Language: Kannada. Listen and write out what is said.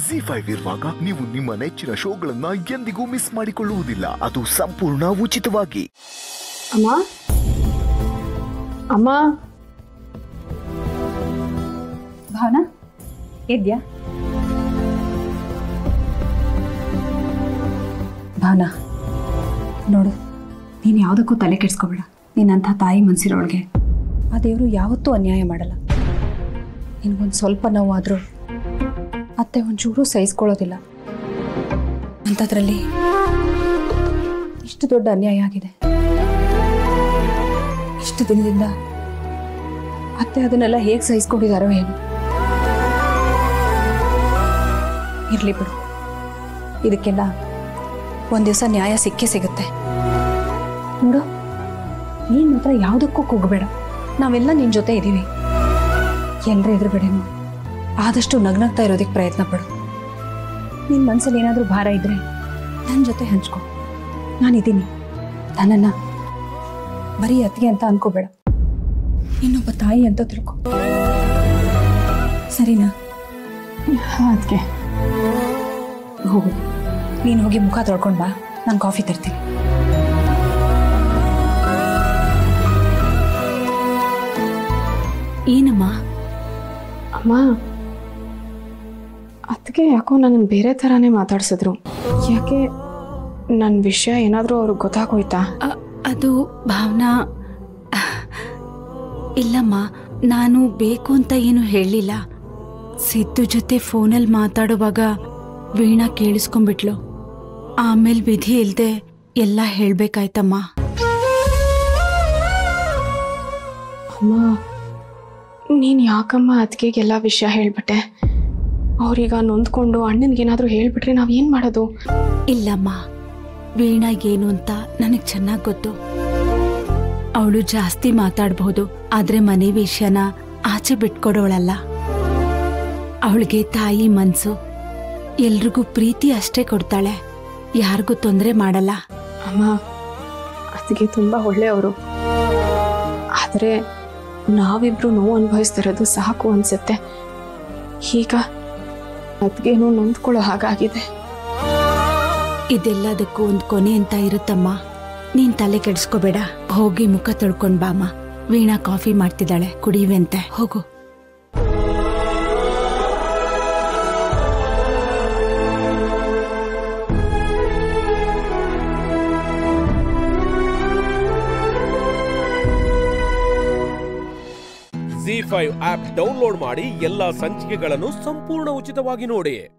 ಜಿ ಫೈವ್ ಇರುವಾಗ ನೀವು ನಿಮ್ಮ ನೆಚ್ಚಿನ ಶೋಗಳನ್ನ ಎಂದಿಗೂ ಮಿಸ್ ಮಾಡಿಕೊಳ್ಳುವುದಿಲ್ಲ ಅದು ಸಂಪೂರ್ಣ ಉಚಿತವಾಗಿ ಅಮ್ಮ ಅಮ್ಮ ಭಾವನಾ ಎದ್ಯಾ ಭಾವನಾ ನೋಡು ನೀನು ಯಾವುದಕ್ಕೂ ತಲೆ ಕೆಡಿಸ್ಕೋಬೇಡ ನೀನಂಥ ತಾಯಿ ಮನ್ಸಿರೋಳ್ಗೆ ಆ ದೇವರು ಯಾವತ್ತೂ ಅನ್ಯಾಯ ಮಾಡಲ್ಲ ನಿನಗೊಂದು ಸ್ವಲ್ಪ ನೋವಾದರೂ ಅತ್ತೆ ಒಂಚೂರು ಸಹಿಸ್ಕೊಳ್ಳೋದಿಲ್ಲ ಅಂಥದ್ರಲ್ಲಿ ಇಷ್ಟು ದೊಡ್ಡ ಅನ್ಯಾಯ ಆಗಿದೆ ಇಷ್ಟು ದಿನದಿಂದ ಅತ್ತೆ ಅದನ್ನೆಲ್ಲ ಹೇಗೆ ಸಹಿಸ್ಕೊಂಡಿದಾರೋ ಏನು ಇರ್ಲಿ ಬಿಡು ಇದಕ್ಕೆಲ್ಲ ಒಂದ್ ದಿವಸ ನ್ಯಾಯ ಸಿಕ್ಕೇ ಸಿಗುತ್ತೆ ನೋಡು ನೀನ್ ಮಾತ್ರ ಯಾವುದಕ್ಕೂ ಕೂಗಬೇಡ ನಾವೆಲ್ಲ ನಿನ್ ಜೊತೆ ಇದ್ದೀವಿ ಎಲ್ಲರೂ ಎದುರುಗಡೆನು ಆದಷ್ಟು ನಗ್ನಗ್ತಾ ಇರೋದಕ್ಕೆ ಪ್ರಯತ್ನ ಪಡು ನಿನ್ ಮನ್ಸಲ್ಲಿ ಏನಾದರೂ ಭಾರ ಇದ್ರೆ ನನ್ನ ಜೊತೆ ಹಂಚ್ಕೊ ನಾನಿದ್ದೀನಿ ನನ್ನನ್ನ ಬರೀ ಅತ್ತಿಗೆ ಅಂತ ಅನ್ಕೋಬೇಡ ಇನ್ನೊಬ್ಬ ತಾಯಿ ಅಂತ ತಿಳ್ಕೊ ಸರಿನಾ ಅದಕ್ಕೆ ಹೋಗು ನೀನು ಹೋಗಿ ಮುಖ ತೊಳ್ಕೊಂಡು ಬಾ ನಾನು ಕಾಫಿ ತರ್ತೀನಿ ಏನಮ್ಮ ಅಮ್ಮ ಅದಕ್ಕೆ ಯಾಕೋ ನನ್ನ ಬೇರೆ ಥರನೇ ಮಾತಾಡ್ಸಿದ್ರು ಯಾಕೆ ನನ್ನ ವಿಷಯ ಏನಾದರೂ ಅವ್ರಿಗೆ ಗೊತ್ತಾಗೋಯ್ತಾ ಅ- ಅದು ಭಾವನಾ ಇಲ್ಲಮ್ಮ ನಾನು ಬೇಕು ಅಂತ ಏನು ಹೇಳಲಿಲ್ಲ ಸಿದ್ದು ಜೊತೆ ಫೋನಲ್ಲಿ ಮಾತಾಡುವಾಗ ವೀಣಾ ಕೇಳಿಸ್ಕೊಂಡ್ಬಿಟ್ಲು ಆಮೇಲೆ ವಿಧಿ ಇಲ್ದೆ ಎಲ್ಲ ಹೇಳ್ಬೇಕಾಯ್ತಮ್ಮ ಅಮ್ಮ ನೀನು ಯಾಕಮ್ಮ ಅದಕ್ಕೆಲ್ಲ ವಿಷಯ ಹೇಳ್ಬಿಟ್ಟೆ ಅವ್ರೀಗ ನೊಂದ್ಕೊಂಡು ಅಣ್ಣನಿಗೇನಾದರೂ ಹೇಳ್ಬಿಟ್ರೆ ನಾವು ಏನು ಮಾಡೋದು ಇಲ್ಲಮ್ಮ ವೀಣಾ ಏನು ಅಂತ ನನಗೆ ಚೆನ್ನಾಗಿ ಗೊತ್ತು ಅವಳು ಜಾಸ್ತಿ ಮಾತಾಡಬಹುದು ಆದ್ರೆ ಮನೆ ವಿಷಯನ ಆಚೆ ಬಿಟ್ಕೊಡೋಳಲ್ಲ ಅವಳಿಗೆ ತಾಯಿ ಮನ್ಸು ಎಲ್ರಿಗೂ ಪ್ರೀತಿ ಅಷ್ಟೇ ಕೊಡ್ತಾಳೆ ಯಾರಿಗೂ ತೊಂದರೆ ಮಾಡಲ್ಲ ಅಮ್ಮ ಅದಕ್ಕೆ ತುಂಬ ಒಳ್ಳೆಯವರು ಆದರೆ ನಾವಿಬ್ರು ನೋವು ಅನುಭವಿಸ್ತಿರೋದು ಸಾಕು ಅನ್ಸುತ್ತೆ ಈಗ ಅದಕ್ಕೇನು ನೊಂದ್ಕೊಳ್ಳೋ ಹಾಗಾಗಿದೆ ಇದೆಲ್ಲದಕ್ಕೂ ಒಂದು ಕೊನೆ ಅಂತ ಇರುತ್ತಮ್ಮ ನೀನ್ ತಲೆ ಕೆಡಿಸ್ಕೋಬೇಡ ಹೋಗಿ ಮುಖ ತೊಳ್ಕೊಂಡ್ ಬಾಮ್ಮ ವೀಣಾ ಕಾಫಿ ಮಾಡ್ತಿದ್ದಾಳೆ ಕುಡಿಯುವಂತೆ ಹೋಗು ಜಿ ಫೈವ್ ಆಪ್ ಡೌನ್ಲೋಡ್ ಮಾಡಿ ಎಲ್ಲಾ ಸಂಚಿಕೆಗಳನ್ನು ಸಂಪೂರ್ಣ ಉಚಿತವಾಗಿ ನೋಡಿ